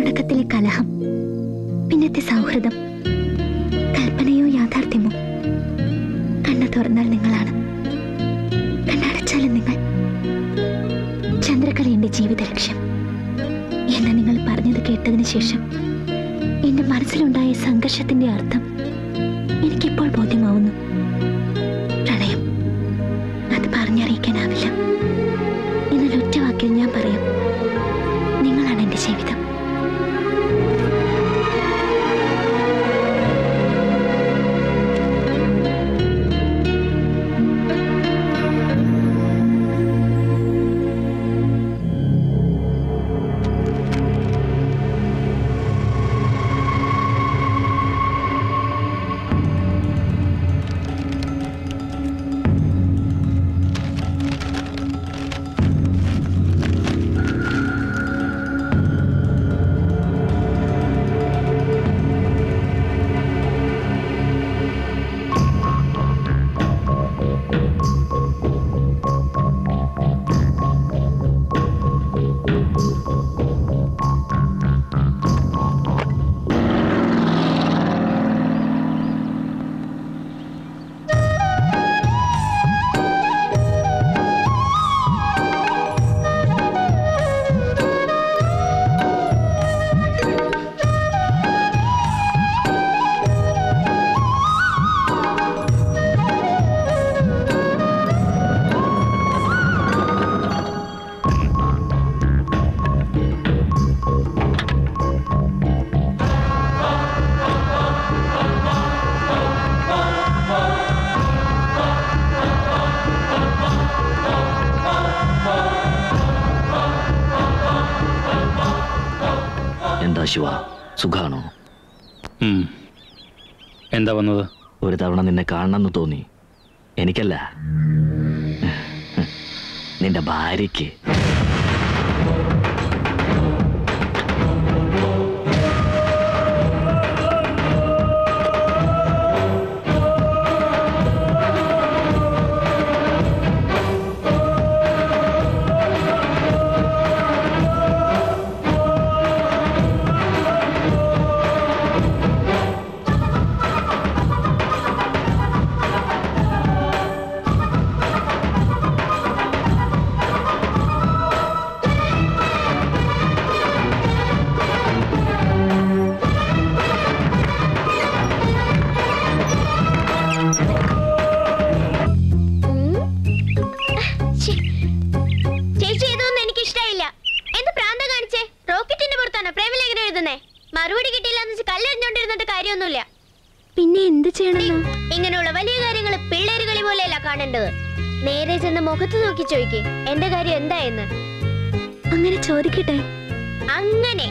തുടക്കത്തിലെ കലഹം പിന്നത്തെ സൗഹൃദം കൽപ്പനയോ യാഥാർത്ഥ്യമോ കണ്ണു തുറന്നാൽ നിങ്ങളാണ് കണ്ണടച്ചാലും നിങ്ങൾ ചന്ദ്രകല എന്റെ ജീവിത ലക്ഷ്യം എന്ന് നിങ്ങൾ പറഞ്ഞത് കേട്ടതിന് ശേഷം എന്റെ മനസ്സിലുണ്ടായ സംഘർഷത്തിന്റെ അർത്ഥം എനിക്കിപ്പോൾ ബോധ്യമാവുന്നു പ്രണയം അത് പറഞ്ഞറിയിക്കാനാവില്ല എന്നാൽ ഒറ്റ വാക്കിൽ ഞാൻ പറയാം നിങ്ങളാണ് എന്റെ ജീവിതം എന്താ ശിവ സുഖാണോ ഉം. എന്താ വന്നത് ഒരു തവണ നിന്നെ കാണണമെന്ന് തോന്നി എനിക്കല്ല നിന്റെ ഭാര്യയ്ക്ക് ചേച്ചി ഇതൊന്നും എനിക്ക് ഇഷ്ടമായില്ല എന്ത് പ്രാന്ത കാണിച്ചേ റോക്കറ്റിന്റെ പുറത്താണോ പ്രേമലേഖനം എഴുതുന്നേ മറുപടി കിട്ടിയില്ല എന്ന് വെച്ച് കല്ലെറിഞ്ഞോണ്ടിരുന്നിട്ട് കാര്യമൊന്നുമില്ല പിന്നെ എന്ത് ചെയ്യണമെന്നോ ഇങ്ങനെയുള്ള വലിയ കാര്യങ്ങൾ പിള്ളേര് കളി പോലെയല്ല കാണേണ്ടത് നേരെ ചെന്ന് മുഖത്ത് നോക്കി ചോദിക്കേ എന്റെ കാര്യം എന്തായെന്ന് അങ്ങനെ ചോദിക്കട്ടെ അങ്ങനെ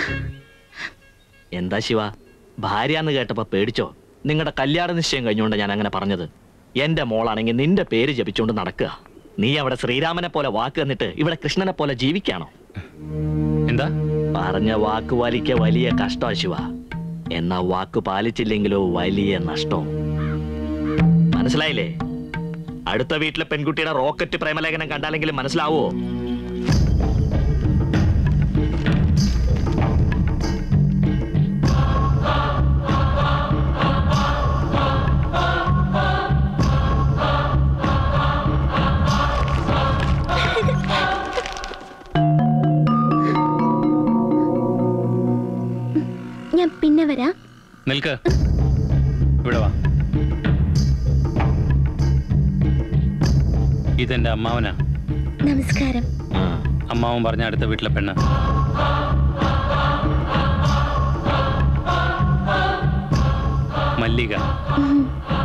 എന്താ ശിവ ഭാര്യ എന്ന് കേട്ടപ്പോ പേടിച്ചോ നിങ്ങളുടെ കല്യാണ നിശ്ചയം കഴിഞ്ഞുകൊണ്ട് ഞാൻ അങ്ങനെ പറഞ്ഞത് എന്റെ മോളാണെങ്കിൽ നിന്റെ പേര് ജപിച്ചുകൊണ്ട് നടക്കുക നീ അവിടെ ശ്രീരാമനെ പോലെ വാക്ക് തന്നിട്ട് ഇവിടെ കൃഷ്ണനെ പോലെ ജീവിക്കാണോ എന്താ പറഞ്ഞ വാക്ക് പാലിക്ക വലിയ കഷ്ടമാ ശിവ എന്നാ വാക്ക് പാലിച്ചില്ലെങ്കിലോ വലിയ നഷ്ടം മനസ്സിലായില്ലേ അടുത്ത വീട്ടിലെ പെൺകുട്ടിയുടെ റോക്കറ്റ് പ്രേമലേഖനം കണ്ടാലെങ്കിലും മനസ്സിലാവോ ഞാൻ പിന്നെ വരാം നിൽക്ക് ഇവിടെ വാ ഇതെന്റെ അമ്മാവനാ നമസ്കാരം ആ, അമ്മാവൻ പറഞ്ഞ അടുത്ത വീട്ടിലെ പെണ്ണ് മല്ലിക ഉം.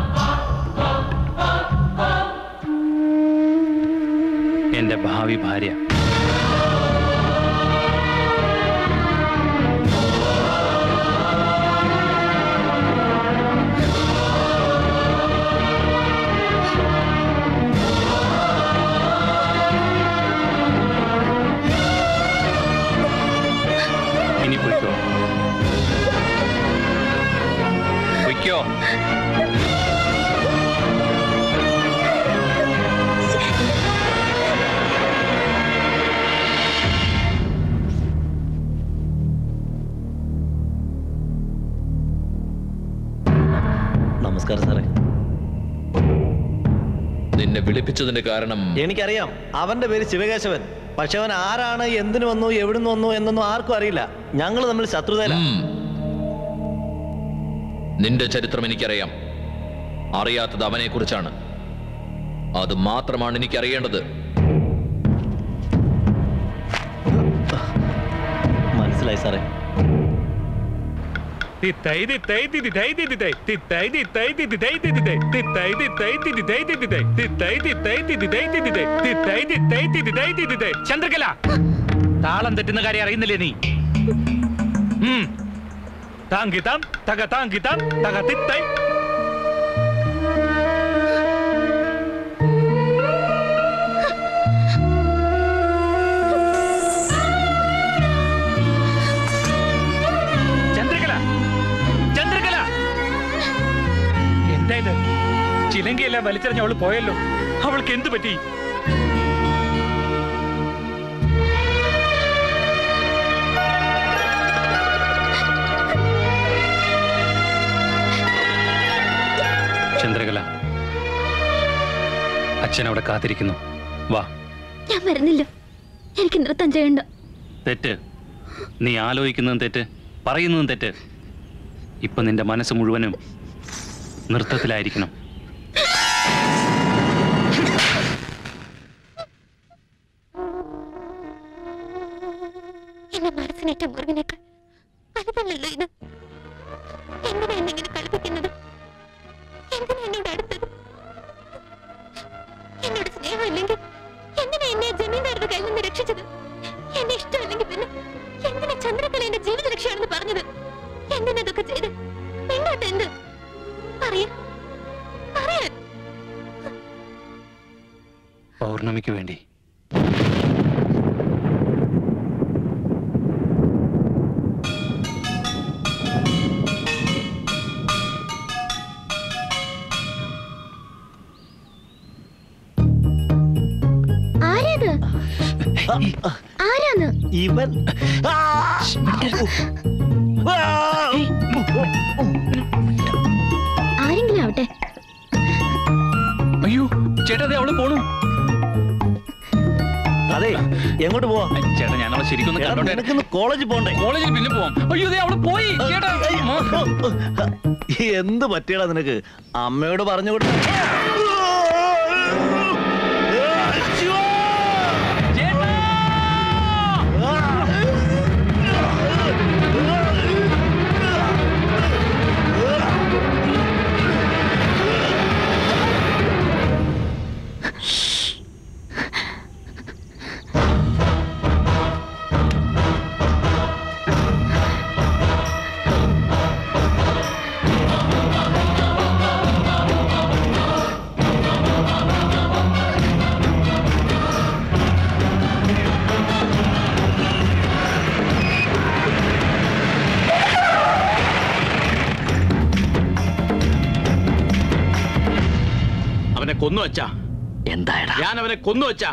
എന്റെ ഭാവി ഭാര്യ ഇനി പൊയ്ക്കോ പൊയ്ക്കോ നമസ്കാരം സാറേ നിന്നെ വിളിപ്പിച്ചതിന്റെ കാരണം എനിക്കറിയാം അവന്റെ പേര് ശിവകേശവൻ പക്ഷെ അവൻ ആരാണ് എന്തിനു വന്നു എവിടുന്ന് വന്നു എന്നൊന്നും ആർക്കും അറിയില്ല ഞങ്ങൾ തമ്മിൽ ശത്രുതയില ഉം. നിന്റെ ചരിത്രം എനിക്കറിയാം അറിയാത്തത് അവനെ കുറിച്ചാണ് അത് മാത്രമാണ് എനിക്ക് അറിയേണ്ടത് മനസ്സിലായി സാറേ തിത്തൈ തിത്തൈ തിതിതൈ തിതിതൈ തിത്തൈ തിത്തൈ തിതിതൈ തിതിതൈ തിത്തൈ തിത്തൈ തിതിതൈ തിതിതൈ തിത്തൈ തിത്തൈ തിതിതൈ തിതിതൈ തിത്തൈ തിത്തൈ തിതിതൈ തിതിതൈ ചന്ദ്രകല താളം തെറ്റുന്ന കാര്യം അറിയുന്നില്ലേ നീ ഉം. താങ്കിതാം തക താങ്കിതാം തക തിത്തൈ ചന്ദ്രകല ചന്ദ്രകല എന്താ ഇത് ചിലങ്കയെല്ലാം വലിച്ചെറിഞ്ഞ അവള് പോയല്ലോ അവൾക്ക് എന്തു പറ്റി ചന്ദ്രകല അച്ഛൻ അവിടെ കാത്തിരിക്കുന്നു വാ ഞാൻ വരുന്നില്ല എനിക്ക് നൃത്തം ചെയ്യണ്ട തെറ്റ് നീ ആലോചിക്കുന്നതും തെറ്റ് പറയുന്നതും തെറ്റ് ഇപ്പൊ നിന്റെ മനസ്സ് മുഴുവനും നൃത്തത്തിലായിരിക്കണം എന്റെ മനസ്സിനേറ്റ മുറിവിനേക്കാൾ വലുതല്ലല്ലോ ഇത് എന്തിനാ എന്നെ ഇങ്ങനെ കളിപ്പിക്കുന്നത് എന്തിനാ എന്നോട് അടുത്തത് എന്നോട് സ്നേഹമില്ലെങ്കിൽ എന്തിനാ എന്നെ ആ ജമീന്ദാരുടെ കയ്യിൽ നിന്ന് രക്ഷിച്ചത് എന്നെ ഇഷ്ടമില്ലെങ്കിൽ പിന്നെ എന്തിനാ ചന്ദ്രകല എന്റെ ജീവിത രക്ഷയാണെന്ന് പറഞ്ഞത് എന്തിനാ ഇതൊക്കെ ചെയ്ത് മിണ്ടാത്ത എന്ത് പറയാ പറയാൻ പൗർണമിക്ക് വേണ്ടി ആരാത് ആരാന്ന് ഇവൻ ആ! ആ! ആരെങ്കിലും ആവട്ടെ അയ്യോ ചേട്ടാ അതെ അവള് പോണു അതെ എങ്ങോട്ട് പോവാ ചേട്ടാ ഞാൻ അവളെ ശരിക്കും എടാ, കണ്ടോട്ടെ നിനക്കിന്ന് കോളേജിൽ പോണ്ടേ കോളേജിൽ പിന്നെ പോവാം അയ്യോ ദേ അവള് പോയി ചേട്ടാ എന്ത് പറ്റിയടാ നിനക്ക് അമ്മയോട് പറഞ്ഞു കൊടുത്ത അവനെ കൊന്നു വച്ചാ എന്തായടാ ഞാൻ അവനെ കൊന്നു വച്ചാ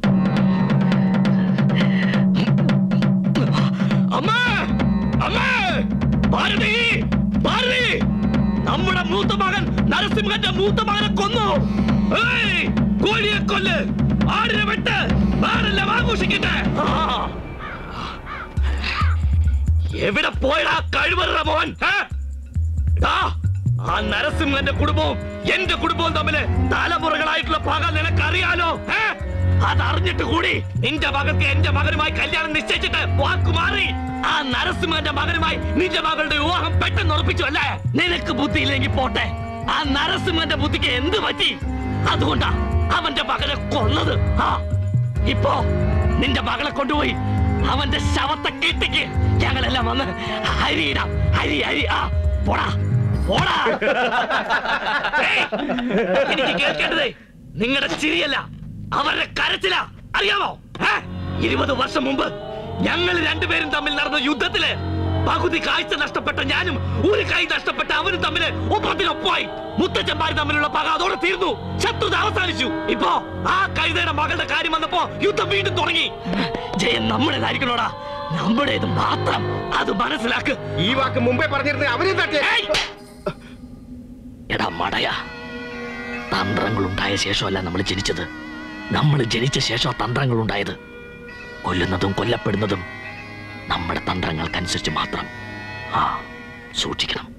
അമ്മേ അമ്മേ ഭാരതി ഭാരതി നമ്മുടെ മൂത്ത മകൻ നരസിംഹന്റെ മൂത്ത മകനെ കൊന്നു ഏയ്, കോഴിയെ കൊല്ല് ആടിനെ വെട്ട് വേറെല്ലാം ആഘോഷിക്കട്ടെ ആ. എവിടെ പോയടാ കഴിവറ മോൻ ഏ? ദാ, ആ നരസിംഹന്റെ കുടുംബവും എന്റെ കുടുംബവും തമ്മില് തലമുറകളായിട്ടുള്ള പക നിനക്കറിയാലോ ഏ? അതറിഞ്ഞിട്ട് കൂടി നിന്റെ മകൾക്ക് എന്റെ മകനുമായി കല്യാണം നിശ്ചയിച്ചിട്ട് വാക്കു മാറി ആ നരസിംഹന്റെ മകനുമായി നിന്റെ മകളുടെ വിവാഹം പെട്ടെന്ന് ഉറപ്പിച്ചു അല്ലേ നിനക്ക് ബുദ്ധിയില്ലെങ്കിൽ പോട്ടെ ആ നരസിംഹന്റെ ബുദ്ധിക്ക് എന്ത് പറ്റി അതുകൊണ്ടാ അവന്റെ മകനെ കൊന്നത് ആ ഇപ്പോ നിന്റെ മകളെ കൊണ്ടുപോയി അവന്റെ ശവത്തെ കെട്ടിക്ക് ഞങ്ങളെല്ലാം വന്ന് ഹരിയിടാം ഹരി ഹരി ആ പോടാ പോടാ ഏയ്, എനിക്ക് കേൾക്കേണ്ടത് നിങ്ങളുടെ ചിരിയല്ല അവരുടെ കരച്ചില അറിയാമോ ഏ? ഇരുപത് വർഷം മുമ്പ് ഞങ്ങൾ രണ്ടുപേരും തമ്മിൽ നടന്ന യുദ്ധത്തില് പകുതി കാഴ്ച നഷ്ടപ്പെട്ട ഞാനും ഒരു കൈ നഷ്ടപ്പെട്ട അവനും തമ്മില് ഒപ്പത്തിനൊപ്പമായി മുത്തച്ഛന്മാർ തമ്മിലുള്ള പക അതോടെ തീർന്നു ശത്രുത അവസാനിച്ചു ഇപ്പോ ആ കൈതയുടെ മകളുടെ കാര്യം വന്നപ്പോ യുദ്ധം വീണ്ടും തുടങ്ങി ജയം നമ്മുടേതായിരിക്കണോടാ നമ്മുടേത് മാത്രം അത് മനസ്സിലാക്ക് ഈ വാക്ക് മുമ്പേ പറഞ്ഞിരുന്ന അവനെ തട്ടിയ ഏയ്! എടാ മടയാ തന്ത്രങ്ങൾ ഉണ്ടായ ശേഷമല്ല നമ്മൾ ജനിച്ചത് നമ്മൾ ജനിച്ച ശേഷം തന്ത്രങ്ങൾ ഉണ്ടായത് കൊല്ലുന്നതും കൊല്ലപ്പെടുന്നതും നമ്മുടെ തന്ത്രങ്ങൾക്കനുസരിച്ച് മാത്രം ആ സൂക്ഷിക്കണം